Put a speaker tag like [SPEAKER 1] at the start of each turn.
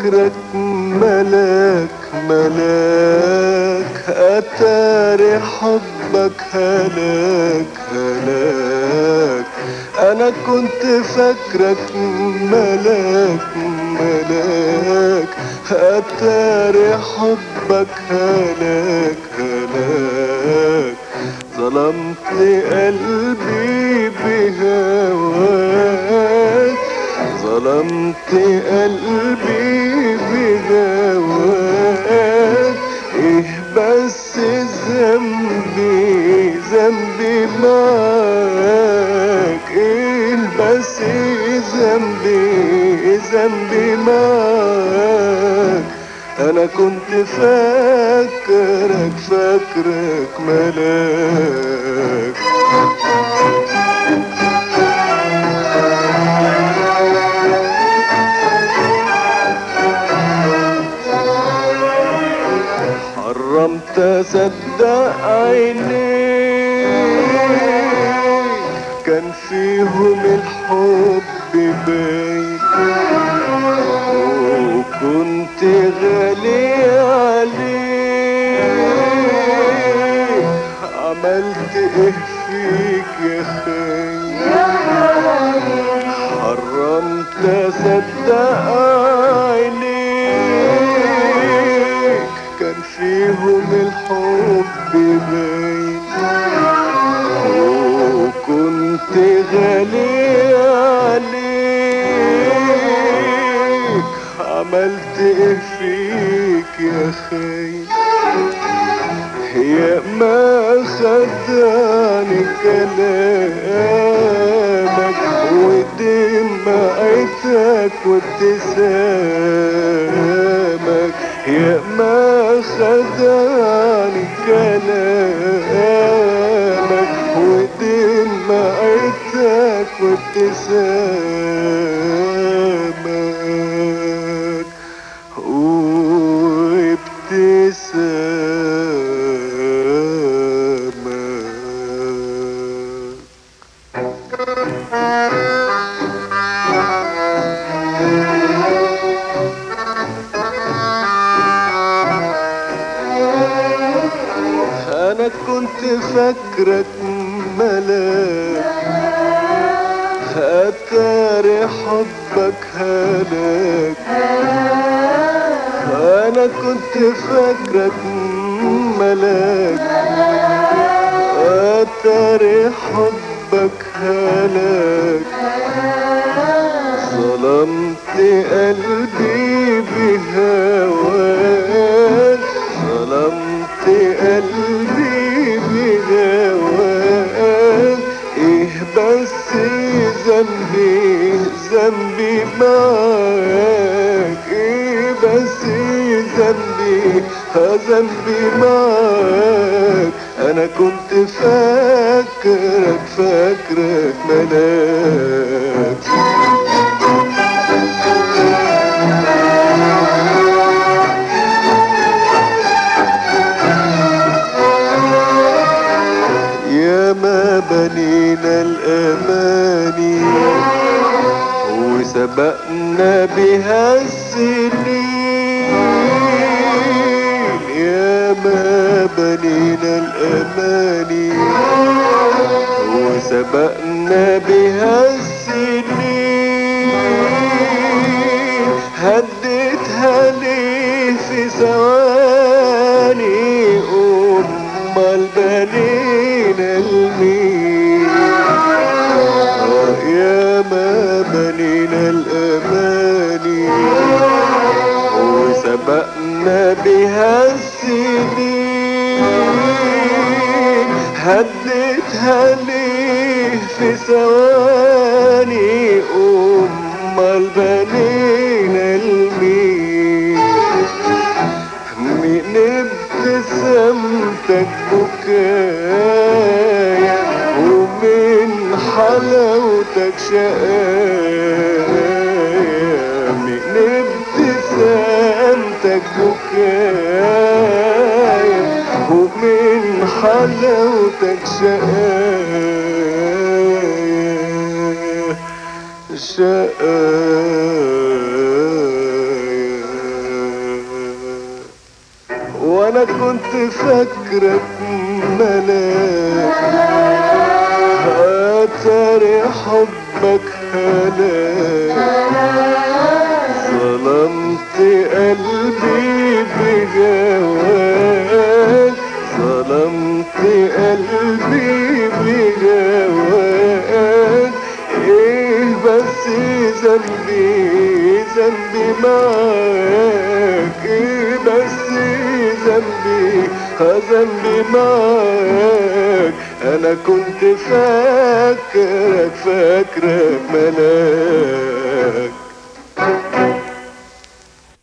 [SPEAKER 1] فاكرك ملاك ملاك اتاري حبك هلاك هلاك انا كنت فاكرك ملاك ملاك اتاري حبك هلاك هلاك ظلمت قلبي بهواك ظلمت قلبي بهواك ايه بس ذنبي ذنبي معاك ايه بس ذنبي ذنبي معاك انا كنت فاكرك فاكرك ملاك حرمت اصدق عينيك كان فيهم الحب باين وكنت غالي عليك عملت ايه فيك يا خي حرمت اصدق عينيك كان فيهم الحب باين وكنت غالي عليك عملت ايه فيك يا خي يا ما خدعني كلامك ودمعتك وابتسامك يا ما خدعني كلامك ودمعتك وابتسامك وابتسامك انا كنت فاكرك ملاك اتاري حبك هلاك انا كنت فاكرك ملاك اتاري حبك هلاك ظلمت قلبي بهواك ظلمت قلبي بهواك ايه بس ذنبي ذنبي معاك ايه بس ذنبي ها ذنبي معاك انا كنت فاكرك فاكرك ملاك يا ما بنينا الأماني وسبقنا بها السنين يا ما بنينا الأماني وسبقنا بها السنين هديتها ليه في ثواني أمال بنينا المين يا ما بنينا الأماني وسبقنا بها السنين هديتها ليه في ثواني أمال بنينا المين من ابتسامتك بكايا ومن حلاوتك شقايا من ابتسامتك بكايا ومن حلاوتك شقايا شقايا وانا كنت فاكرك ملاك اتاري حبك هلاك ظلمت قلبي بجواك ظلمت قلبي بجواك ايه بس ذنبي ذنبي معاك ايه بس ذنبي ها ذنبي معاك انا كنت فاكرك فاكرك ملاك